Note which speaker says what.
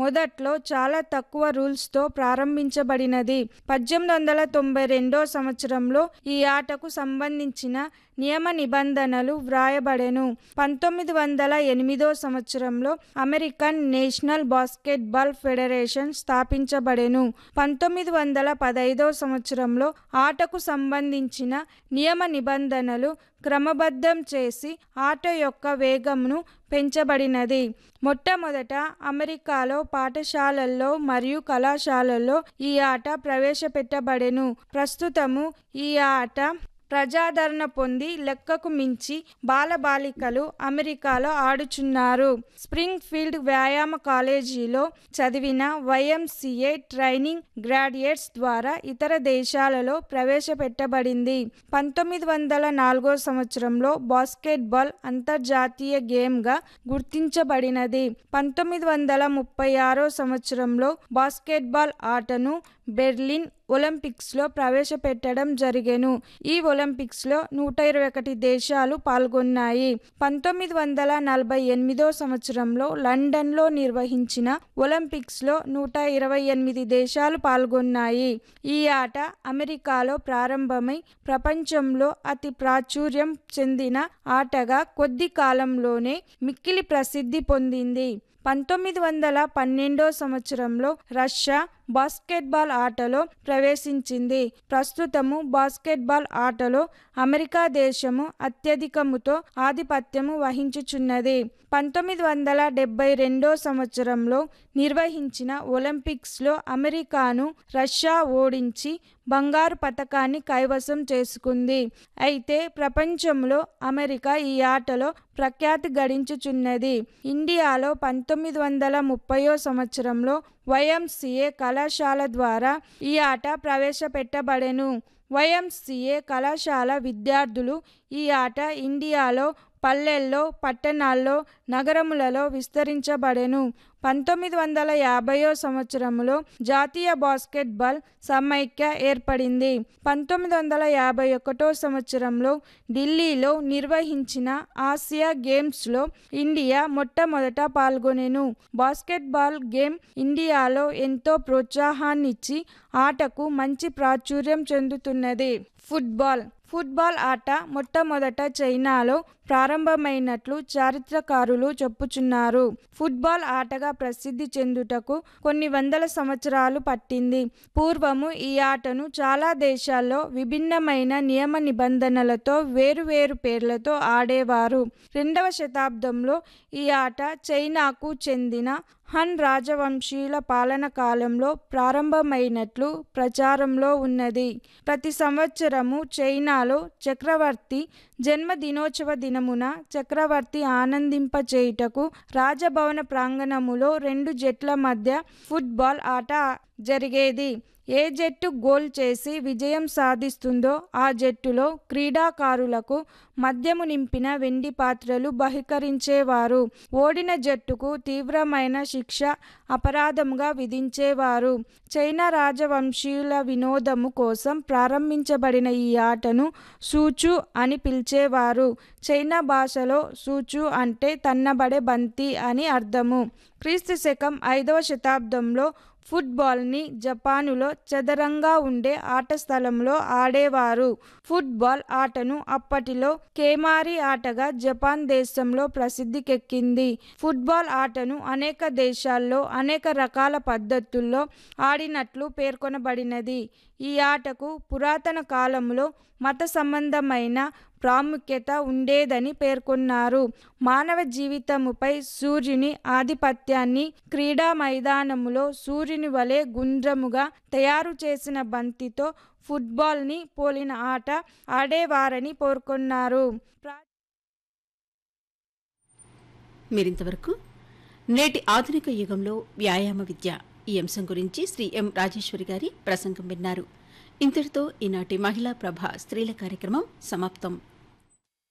Speaker 1: మొదట్లో చాలా తక్కువ రూల్స్తో ప్రారంభించబడినది పద్దెనిమిది వందల తొంభై రెండో సంవత్సరంలో ఈ ఆటకు సంబంధించిన నియమ నిబంధనలు వ్రాయబడెను పంతొమ్మిది వందల ఎనిమిదో సంవత్సరంలో అమెరికన్ నేషనల్ బాస్కెట్బాల్ ఫెడరేషన్ స్థాపించబడెను పంతొమ్మిది వందల పదైదో సంవత్సరంలో ఆటకు సంబంధించిన నియమ నిబంధనలు క్రమబద్ధం చేసి ఆట యొక్క వేగంను పెంచబడినది మొట్టమొదట అమెరికాలో పాఠశాలల్లో మరియు కళాశాలల్లో ఈ ఆట ప్రవేశపెట్టబడెను ప్రస్తుతము ఈ ఆట ప్రజాదరణ పొంది లెక్కకు మించి బాలబాలికలు అమెరికాలో ఆడుచున్నారు స్ప్రింగ్ ఫీల్డ్ వ్యాయామ కాలేజీలో చదివిన వైఎంసిఏ ట్రైనింగ్ గ్రాడ్యుయేట్స్ ద్వారా ఇతర దేశాలలో ప్రవేశపెట్టబడింది పంతొమ్మిది వందల నాలుగో సంవత్సరంలో బాస్కెట్బాల్ అంతర్జాతీయ గేమ్గా గుర్తించబడినది పంతొమ్మిది వందల ముప్పై ఆరో సంవత్సరంలో బాస్కెట్బాల్ ఆటను బెర్లిన్ ఒలింపిక్స్లో ప్రవేశపెట్టడం జరిగెను ఈ ఒలింపిక్స్లో నూట ఇరవై ఒకటి దేశాలు పాల్గొన్నాయి పంతొమ్మిది వందల నలభై ఎనిమిదో సంవత్సరంలో లండన్లో నిర్వహించిన ఒలింపిక్స్లో నూట ఇరవై ఎనిమిది దేశాలు పాల్గొన్నాయి ఈ ఆట అమెరికాలో ప్రారంభమై ప్రపంచంలో అతి ప్రాచుర్యం చెందిన ఆటగా కొద్ది కాలంలోనే మిక్కిలి ప్రసిద్ధి పొందింది పంతొమ్మిది వందల పన్నెండో సంవత్సరంలో రష్యా బాస్కెట్బాల్ ఆటలో ప్రవేశించింది ప్రస్తుతము బాస్కెట్బాల్ ఆటలో అమెరికా దేశము అత్యధికముతో ఆధిపత్యము వహించుచున్నది పంతొమ్మిది వందల డెబ్బై రెండో సంవత్సరంలో నిర్వహించిన ఒలింపిక్స్లో అమెరికాను రష్యా ఓడించి బంగారు పథకాన్ని కైవసం చేసుకుంది అయితే ప్రపంచంలో అమెరికా ఈ ఆటలో ప్రఖ్యాతి గడించుచున్నది ఇండియాలో పంతొమ్మిది వందల ముప్పయో సంవత్సరంలో వైఎంసిఏ కళాశాల ద్వారా ఈ ఆట ప్రవేశపెట్టబడెను వైఎంసిఏ కళాశాల విద్యార్థులు ఈ ఆట ఇండియాలో పల్లెల్లో పట్టణాల్లో నగరములలో విస్తరించబడెను పంతొమ్మిది వందల యాభైయో సంవత్సరంలో జాతీయ బాస్కెట్బాల్ సమైక్య ఏర్పడింది పంతొమ్మిది వందల యాభై ఒకటో సంవత్సరంలో ఢిల్లీలో నిర్వహించిన ఆసియా గేమ్స్లో ఇండియా మొట్టమొదట పాల్గొనెను బాస్కెట్బాల్ గేమ్ ఇండియాలో ఎంతో ప్రోత్సాహాన్నిచ్చి ఆటకు మంచి ప్రాచుర్యం చెందుతున్నది ఫుట్బాల్ ఫుట్బాల్ ఆట మొట్టమొదట చైనాలో ప్రారంభమైనట్లు చారిత్రకారులు చెప్పుచున్నారు ఫుట్బాల్ ఆటగా ప్రసిద్ధి చెందుటకు కొన్ని వందల సంవత్సరాలు పట్టింది పూర్వము ఈ ఆటను చాలా దేశాల్లో విభిన్నమైన నియమ నిబంధనలతో వేరువేరు పేర్లతో ఆడేవారు రెండవ శతాబ్దంలో ఈ ఆట చైనాకు చెందిన హన్ రాజవంశీయుల పాలన కాలంలో ప్రారంభమైనట్లు ప్రచారంలో ఉన్నది ప్రతి సంవత్సరము చైనాలో చక్రవర్తి జన్మదినోత్సవ దినమున చక్రవర్తి ఆనందింపచేయుటకు రాజభవన ప్రాంగణములో రెండు జట్ల మధ్య ఫుట్బాల్ ఆట జరిగేది ఏ జట్టు గోల్ చేసి విజయం సాధిస్తుందో ఆ జట్టులో క్రీడాకారులకు మద్యము నింపిన వెండి పాత్రలు బహికరించేవారు ఓడిన జట్టుకు తీవ్రమైన శిక్ష అపరాధముగా విధించేవారు చైనా రాజవంశీయుల వినోదము కోసం ప్రారంభించబడిన ఈ ఆటను సూచు అని పిలిచేవారు చైనా భాషలో సూచు అంటే తన్నబడే బంతి అని అర్థము క్రీస్తు శకం ఐదవ శతాబ్దంలో ఫుట్బాల్ని జపానులో చదరంగా ఉండే ఆట స్థలంలో ఆడేవారు ఫుట్బాల్ ఆటను అప్పటిలో కేమారి ఆటగా జపాన్ దేశంలో ప్రసిద్ధికెక్కింది ఫుట్బాల్ ఆటను అనేక దేశాల్లో అనేక రకాల పద్ధతుల్లో ఆడినట్లు పేర్కొనబడినది ఈ ఆటకు పురాతన కాలంలో మత సంబంధమైన ప్రాముఖ్యత ఉండేదని పేర్కొన్నారు మానవ జీవితముపై సూర్యుని ఆధిపత్యాన్ని క్రీడా మైదానములో సూర్యుని వలె గుండ్రముగా తయారు చేసిన బంతితో ఫుట్బాల్ని పోలిన ఆట ఆడేవారని పేర్కొన్నారు
Speaker 2: మీరింతవరకు నేటి ఆధునిక యుగంలో వ్యాయామ విద్య ఈ అంశం గురించి శ్రీ ఎం రాజేశ్వరి గారి ప్రసంగం విన్నారు ఇంతటితో ఈనాటి మహిళా ప్రభ స్త్రీల కార్యక్రమం సమాప్తం